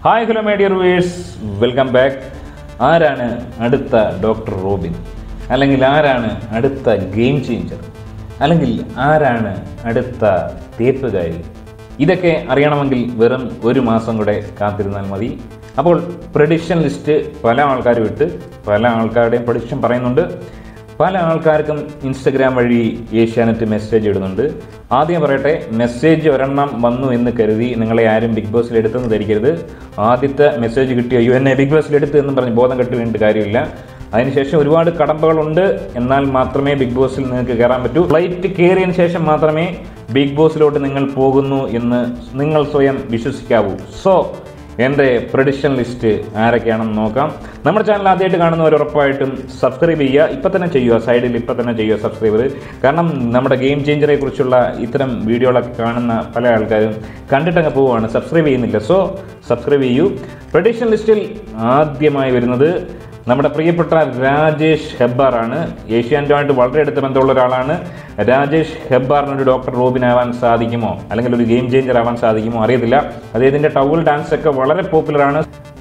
hi hello my dear viewers welcome back ആരാണ് അടുത്ത doctor Robin അല്ലെങ്കിൽ ആരാണ് അടുത്ത ഗെയിം ചേഞ്ചർ അല്ലെങ്കിൽ ആരാണ് അടുത്ത തേപ്പുകാരി ഇതൊക്കെ അറിയണമെങ്കിൽ വെറും ഒരു മാസം കൂടെ കാത്തിരുന്നാൽ മതി അപ്പോൾ പ്രഡിക്ഷൻ ലിസ്റ്റ് പല ആൾക്കാരും ഇട്ട് പല ആൾക്കാരുടെയും പ്രഡിക്ഷൻ പറയുന്നുണ്ട് പല ആൾക്കാർക്കും ഇൻസ്റ്റഗ്രാം വഴി ഏഷ്യാനെറ്റ് മെസ്സേജ് ഇടുന്നുണ്ട് ആദ്യം പറയട്ടെ മെസ്സേജ് ഒരെണ്ണം വന്നു എന്ന് കരുതി നിങ്ങളെ ആരും ബിഗ് ബോസിൽ എടുത്തെന്ന് ധരിക്കരുത് ആദ്യത്തെ മെസ്സേജ് കിട്ടിയ യു എന്നെ ബിഗ് ബോസിൽ എടുത്ത് എന്ന് പറഞ്ഞ് ബോധം കെട്ട് വീണിട്ട് കാര്യമില്ല അതിനുശേഷം ഒരുപാട് കടമ്പകളുണ്ട് എന്നാൽ മാത്രമേ ബിഗ് ബോസിൽ നിങ്ങൾക്ക് കയറാൻ പറ്റൂ ഫ്ലൈറ്റ് കയറിയതിന് ശേഷം മാത്രമേ ബിഗ് ബോസിലോട്ട് നിങ്ങൾ പോകുന്നു എന്ന് നിങ്ങൾ സ്വയം വിശ്വസിക്കാവൂ സോ എൻ്റെ പ്രഡിക്ഷൻ ലിസ്റ്റ് ആരൊക്കെയാണെന്ന് നോക്കാം നമ്മുടെ ചാനൽ ആദ്യമായിട്ട് കാണുന്നവർ ഉറപ്പായിട്ടും സബ്സ്ക്രൈബ് ചെയ്യുക ഇപ്പം തന്നെ ചെയ്യുക സൈഡിൽ ഇപ്പം തന്നെ ചെയ്യുക സബ്സ്ക്രൈബർ കാരണം നമ്മുടെ ഗെയിം ചേഞ്ചറെ കുറിച്ചുള്ള ഇത്തരം വീഡിയോകളൊക്കെ കാണുന്ന പല ആൾക്കാരും കണ്ടിട്ടങ്ങ് പോവുകയാണ് സബ്സ്ക്രൈബ് ചെയ്യുന്നില്ല സോ സബ്സ്ക്രൈബ് ചെയ്യൂ പ്രഡിക്ഷൻ ലിസ്റ്റിൽ ആദ്യമായി വരുന്നത് നമ്മുടെ പ്രിയപ്പെട്ട രാജേഷ് ഹെബ്ബാറാണ് ഏഷ്യാനെറ്റുമായിട്ട് വളരെ അടുത്ത ബന്ധമുള്ള ഒരാളാണ് രാജേഷ് ഹെബ്ബാറിന് ഒരു ഡോക്ടർ റോബിൻ ആവാൻ സാധിക്കുമോ അല്ലെങ്കിൽ ഒരു ഗെയിം ചേഞ്ചർ ആവാൻ സാധിക്കുമോ അറിയത്തില്ല അദ്ദേഹത്തിൻ്റെ ടൗൽ ഡാൻസ് ഒക്കെ വളരെ പോപ്പുലറാണ്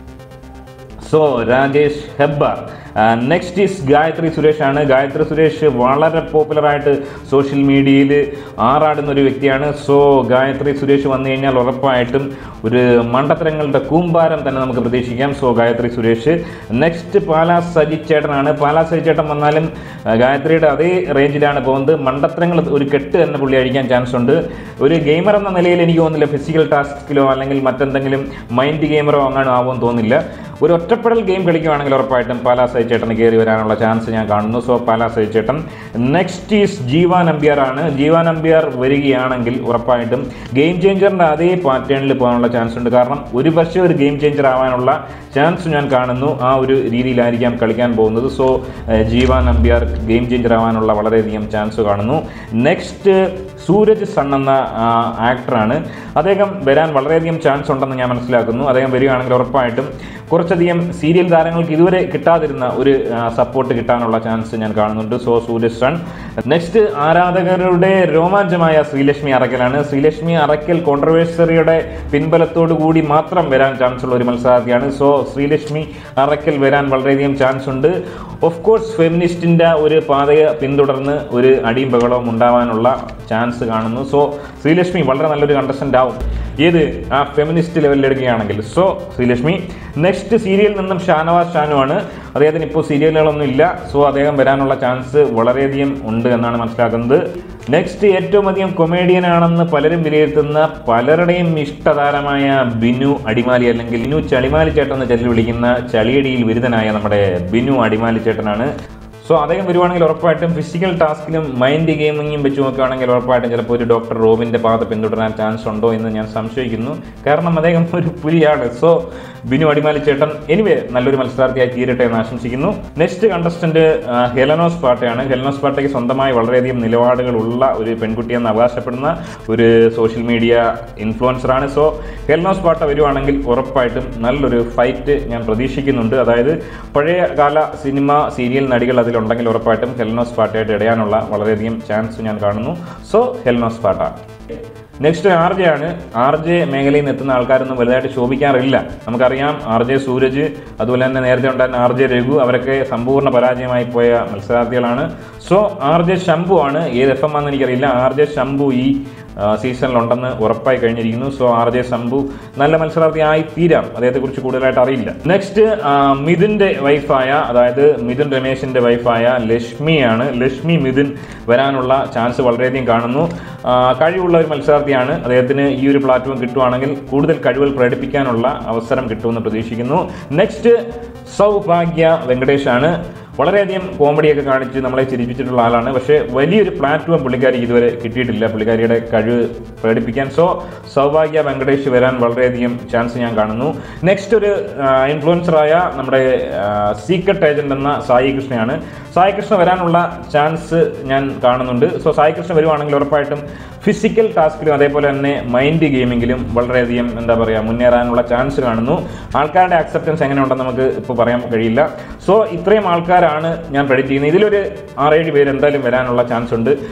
so Rajesh Hebbar next is Gayathri Suresh ആണ് ഗായത്രി സുരേഷ് വളരെ പോപ്പുലറായിട്ട് സോഷ്യൽ മീഡിയയിൽ ആറാടുന്ന ഒരു വ്യക്തിയാണ് സോ ഗായത്രി സുരേഷ് വന്നു കഴിഞ്ഞാൽ ഉറപ്പായിട്ടും ഒരു മണ്ടത്തരങ്ങളുടെ കൂമ്പാരം തന്നെ നമുക്ക് പ്രതീക്ഷിക്കാം സോ ഗായത്രി സുരേഷ് നെക്സ്റ്റ് പാലാ സജി ചേട്ടനാണ് പാലാ സജി ചേട്ടൻ വന്നാലും ആ, ഗായത്രിയുടെ അതേ റേഞ്ചിലാണ് പോകുന്നത് മണ്ടത്തരങ്ങൾ ഒരു കെട്ട് തന്നെ പുള്ളി അടിക്കാൻ ചാൻസ് ഉണ്ട് ഒരു ഗെയിമർ എന്ന നിലയിൽ എനിക്ക് തോന്നുന്നില്ല ഫിസിക്കൽ ടാസ്കിലോ അല്ലെങ്കിൽ മറ്റെന്തെങ്കിലും മൈൻഡ് ഗെയിമറോ അങ്ങനെ ആവുമെന്ന് തോന്നുന്നില്ല ഒരു ഒറ്റപ്പെടൽ ഗെയിം കളിക്കുകയാണെങ്കിൽ ഉറപ്പായിട്ടും പാലാ സൈ ചേട്ടൻ കയറി വരാനുള്ള ചാൻസ് ഞാൻ കാണുന്നു സോ പാലാ സൈ ചേട്ടൻ നെക്സ്റ്റ് ഈസ് ജീവാൻ അമ്പിയർ ആണ് ജീവാൻ അമ്പിയർ വരികയാണെങ്കിൽ ഉറപ്പായിട്ടും ഗെയിം ചേഞ്ചറിൻ്റെ അതേ പാറ്റേണിൽ പോകാനുള്ള ചാൻസ് ഉണ്ട് കാരണം ഒരു പക്ഷേ ഒരു ഗെയിം ചേഞ്ചർ ആവാനുള്ള ചാൻസ് ഞാൻ കാണുന്നു ആ ഒരു രീതിയിലായിരിക്കാം കളിക്കാൻ പോകുന്നത് സോ ജീവാൻ അമ്പിയർ ഗെയിം ചേഞ്ചർ ആവാനുള്ള വളരെയധികം ചാൻസ് കാണുന്നു നെക്സ്റ്റ് സൂരജ് സൺ എന്ന ആ, ആക്ടറാണ് അദ്ദേഹം വരാൻ വളരെയധികം ചാൻസ് ഉണ്ടെന്ന് ഞാൻ മനസ്സിലാക്കുന്നു അദ്ദേഹം വരികയാണെങ്കിൽ ഉറപ്പായിട്ടും കുറച്ചധികം സീരിയൽ താരങ്ങൾക്ക് ഇതുവരെ കിട്ടാതിരുന്ന ഒരു സപ്പോർട്ട് കിട്ടാനുള്ള ചാൻസ് ഞാൻ കാണുന്നുണ്ട് സോ സൂരജ് സൺ നെക്സ്റ്റ് ആരാധകരുടെ രോമാഞ്ചമായ ശ്രീലക്ഷ്മി അറക്കലാണ് ശ്രീലക്ഷ്മി അറക്കൽ കോൺട്രവേഴ്സറിയുടെ പിൻബലത്തോടു കൂടി മാത്രം വരാൻ ചാൻസ് ഉള്ള ഒരു മത്സരാർത്ഥിയാണ് സോ ശ്രീലക്ഷ്മി അറക്കൽ വരാൻ വളരെയധികം ചാൻസ് ഉണ്ട് ഓഫ് കോഴ്സ് ഫെമിനിസ്റ്റിൻ്റെ ഒരു പാതയെ പിന്തുടർന്ന് ഒരു അടിയും ബഹളവും ഉണ്ടാവാനുള്ള ചാൻസ് കാണുന്നു സോ ശ്രീലക്ഷ്മി വളരെ നല്ലൊരു കണ്ടസ്റ്റൻ്റ് ആവും ഏത് ആ ഫെമിനിസ്റ്റ് ലെവലിൽ എടുക്കുകയാണെങ്കിൽ സോ ശ്രീലക്ഷ്മി നെക്സ്റ്റ് സീരിയലിൽ നിന്നും ഷാനവാസ് ഷാനു ആണ് അദ്ദേഹത്തിന് ഇപ്പോൾ സീരിയലുകളൊന്നും ഇല്ല സോ അദ്ദേഹം വരാനുള്ള ചാൻസ് വളരെയധികം ഉണ്ട് എന്നാണ് മനസ്സിലാക്കുന്നത് നെക്സ്റ്റ് ഏറ്റവും അധികം കൊമേഡിയൻ ആണെന്ന് പലരും വിലയിരുത്തുന്ന പലരുടെയും ഇഷ്ടതാരമായ ബിനു അടിമാലി അല്ലെങ്കിൽ ബിനു ചളിമാലി ചേട്ടൻ എന്ന് ചൊല്ലി വിളിക്കുന്ന ചളിയടിയിൽ ബിരുദനായ നമ്മുടെ ബിനു അടിമാലി ചേട്ടനാണ് സോ അദ്ദേഹം വരുവാണെങ്കിൽ ഉറപ്പായിട്ടും ഫിസിക്കൽ ടാസ്കിലും മൈൻഡ് ഗെയിമിങ്ങും വെച്ച് നോക്കുകയാണെങ്കിൽ ഉറപ്പായിട്ടും ചിലപ്പോൾ ഒരു ഡോക്ടർ റോബിൻ്റെ പാത പിന്തുടരാൻ ചാൻസ് ഉണ്ടോ എന്ന് ഞാൻ സംശയിക്കുന്നു കാരണം അദ്ദേഹം ഒരു പുലിയാണ് സോ ബിനു അടിമാലി ചേട്ടൻ എനിവേ നല്ലൊരു മത്സരാർത്ഥിയായി തീരട്ടെ എന്ന് ആശംസിക്കുന്നു നെക്സ്റ്റ് കണ്ടസ്റ്റന്റ് ഹെലനോസ് പാട്ടയാണ് ഹെലനോസ് പാട്ടയ്ക്ക് സ്വന്തമായി വളരെയധികം നിലപാടുകളുള്ള ഒരു പെൺകുട്ടിയെന്ന് അവകാശപ്പെടുന്ന ഒരു സോഷ്യൽ മീഡിയ ഇൻഫ്ലുവൻസറാണ് സോ ഹെലനോസ് പാട്ട വരുവാണെങ്കിൽ ഉറപ്പായിട്ടും നല്ലൊരു ഫൈറ്റ് ഞാൻ പ്രതീക്ഷിക്കുന്നുണ്ട് അതായത് പഴയ കാല സിനിമ സീരിയൽ നടികൾ അതിലുണ്ടെങ്കിൽ ഉറപ്പായിട്ടും ഹെൽനോസ് പാട്ടയായിട്ട് ഇടയാനുള്ള വളരെയധികം ചാൻസ് ഞാൻ കാണുന്നു so Helen of Sparta next R J ആണ് ആർ ജെ മേഖലയിൽ നിന്ന് എത്തുന്ന ആൾക്കാരൊന്നും വലുതായിട്ട് ശോഭിക്കാറില്ല നമുക്കറിയാം ആർ ജെ സൂരജ് അതുപോലെ തന്നെ നേരത്തെ ഉണ്ടായിരുന്ന ആർ ജെ രഘു അവരൊക്കെ സമ്പൂർണ്ണ പരാജയമായി പോയ മത്സരാർത്ഥികളാണ് സോ ആർ ജെ ശംഭു ആണ് ഏത് എഫ് എം ആണെന്ന് എനിക്കറിയില്ല ആർ ജെ ശംഭു ഈ ആ, സീസണിലുണ്ടെന്ന് ഉറപ്പായി കഴിഞ്ഞിരിക്കുന്നു സോ ആർ ജെ ശംഭു നല്ല മത്സരാർത്ഥിയായി തീരാം അദ്ദേഹത്തെക്കുറിച്ച് കൂടുതലായിട്ട് അറിയില്ല നെക്സ്റ്റ് മിഥുൻ്റെ വൈഫായ അതായത് മിഥുൻ രമേശിൻ്റെ വൈഫായ ലക്ഷ്മിയാണ് ലക്ഷ്മി മിഥുൻ വരാനുള്ള ചാൻസ് വളരെയധികം കാണുന്നു ആ, കഴിവുള്ള ഒരു മത്സരാർത്ഥിയാണ് അദ്ദേഹത്തിന് ഈ ഒരു പ്ലാറ്റ്ഫോം കിട്ടുവാണെങ്കിൽ കൂടുതൽ കഴിവുകൾ പ്രകടിപ്പിക്കാനുള്ള അവസരം കിട്ടുമെന്ന് പ്രതീക്ഷിക്കുന്നു നെക്സ്റ്റ് സൗഭാഗ്യ വെങ്കടേഷാണ് വളരെയധികം കോമഡിയൊക്കെ കാണിച്ച് നമ്മളെ ചിരിപ്പിച്ചിട്ടുള്ള ആളാണ് പക്ഷേ വലിയൊരു പ്ലാറ്റ്ഫോം പുള്ളിക്കാരിക്ക് ഇതുവരെ കിട്ടിയിട്ടില്ല പുള്ളിക്കാരിയുടെ കഴിവ് പ്രകടിപ്പിക്കാൻ സോ സൗഭാഗ്യ വെങ്കടേഷ് വരാൻ വളരെയധികം ചാൻസ് ഞാൻ കാണുന്നു നെക്സ്റ്റ് ഒരു ഇൻഫ്ലുവൻസറായ നമ്മുടെ സീക്രട്ട് ഏജന്റ് എന്ന സായി കൃഷ്ണയാണ് സായി കൃഷ്ണ വരാനുള്ള ചാൻസ് ഞാൻ കാണുന്നുണ്ട് സോ സായി കൃഷ്ണ വരുവാണെങ്കിൽ ഉറപ്പായിട്ടും ഫിസിക്കൽ ടാസ്കിലും അതേപോലെ തന്നെ മൈൻഡ് ഗെയിമിങ്ങിലും വളരെയധികം എന്താ പറയുക മുന്നേറാനുള്ള ചാൻസ് കാണുന്നു ആൾക്കാരുടെ അക്സെപ്റ്റൻസ് എങ്ങനെയുണ്ടെന്ന് നമുക്ക് ഇപ്പോൾ പറയാൻ കഴിയില്ല സോ ഇത്രയും ആൾക്കാരാണ് ഞാൻ പ്രഡിക്റ്റ് ചെയ്യുന്നത് ഇതിലൊരു ആറേഴ് പേര് എന്തായാലും വരാനുള്ള ചാൻസ് ഉണ്ട്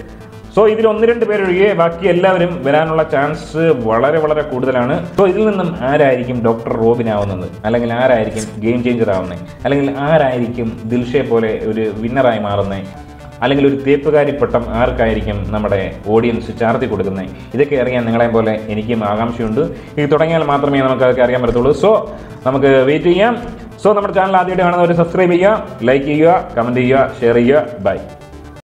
സോ ഇതിൽ ഒന്ന് രണ്ട് പേരൊഴികെ ബാക്കി എല്ലാവരും വരാനുള്ള ചാൻസ് വളരെ വളരെ കൂടുതലാണ് സോ ഇതിൽ നിന്നും ആരായിരിക്കും ഡോക്ടർ റോബിൻ ആവുന്നത് അല്ലെങ്കിൽ ആരായിരിക്കും ഗെയിം ചേഞ്ചർ ആവുന്നത് അല്ലെങ്കിൽ ആരായിരിക്കും ദിൽഷയെ പോലെ ഒരു വിന്നറായി മാറുന്നത് അല്ലെങ്കിൽ ഒരു തേപ്പുകാരി പട്ടം ആർക്കായിരിക്കും നമ്മുടെ ഓഡിയൻസ് ചാർത്തി കൊടുക്കുന്നത് ഇതൊക്കെ അറിയാൻ നിങ്ങളെ പോലെ എനിക്കും ആകാംക്ഷയുണ്ട് ഇത് തുടങ്ങിയാൽ മാത്രമേ നമുക്ക് അതൊക്കെ അറിയാൻ പറ്റത്തുള്ളൂ സോ നമുക്ക് വെയിറ്റ് ചെയ്യാം സോ നമ്മുടെ ചാനൽ ആദ്യമായിട്ട് കാണുന്നവർ സബ്സ്ക്രൈബ് ചെയ്യുക ലൈക്ക് ചെയ്യുക കമൻറ്റ് ചെയ്യുക ഷെയർ ചെയ്യുക ബൈ